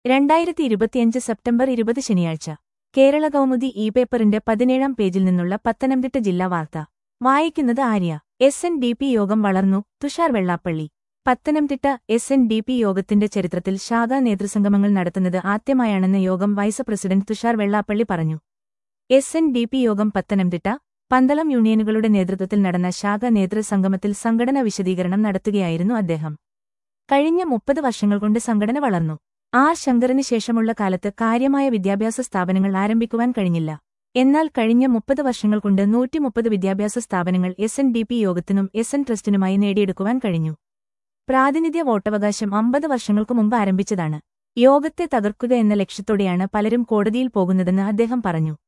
രണ്ടായിരത്തി ഇരുപത്തിയഞ്ച് സെപ്റ്റംബർ ഇരുപത് ശനിയാഴ്ച കേരള കൗമുദി ഇ പേപ്പറിന്റെ പതിനേഴാം പേജിൽ നിന്നുള്ള പത്തനംതിട്ട ജില്ലാ വാർത്ത വായിക്കുന്നത് Arya S N D P യോഗം വളർന്നു Thushar Vellappally Pathanamthitta S N D P യോഗത്തിന്റെ ചരിത്രത്തിൽ ശാഖാ നേതൃസംഗമങ്ങൾ നടത്തുന്നത് ആദ്യമായാണെന്ന് യോഗം വൈസ് പ്രസിഡന്റ് തുഷാർ വെള്ളാപ്പള്ളി പറഞ്ഞു എസ് എൻ ഡി പി യോഗം പത്തനംതിട്ട പന്തളം യൂണിയനുകളുടെ നേതൃത്വത്തിൽ നടന്ന ശാഖാ നേതൃസംഗമത്തിൽ സംഘടന വിശദീകരണം നടത്തുകയായിരുന്നു അദ്ദേഹം കഴിഞ്ഞ മുപ്പത് വർഷങ്ങൾ കൊണ്ട് സംഘടന വളർന്നു ആർ ശങ്കറിന് ശേഷമുള്ള കാലത്ത് കാര്യമായ വിദ്യാഭ്യാസ സ്ഥാപനങ്ങൾ ആരംഭിക്കുവാൻ കഴിഞ്ഞില്ല എന്നാൽ കഴിഞ്ഞ മുപ്പത് വർഷങ്ങൾ കൊണ്ട് നൂറ്റിമുപ്പത് വിദ്യാഭ്യാസ സ്ഥാപനങ്ങൾ എസ് എൻ ഡി പി യോഗത്തിനും എസ് എൻ ട്രസ്റ്റിനുമായി നേടിയെടുക്കുവാൻ കഴിഞ്ഞു പ്രാതിനിധ്യ വോട്ടവകാശം അമ്പത് വർഷങ്ങൾക്കു മുമ്പ് ആരംഭിച്ചതാണ് യോഗത്തെ തകർക്കുക എന്ന ലക്ഷ്യത്തോടെയാണ് പലരും കോടതിയിൽ പോകുന്നതെന്ന് അദ്ദേഹം പറഞ്ഞു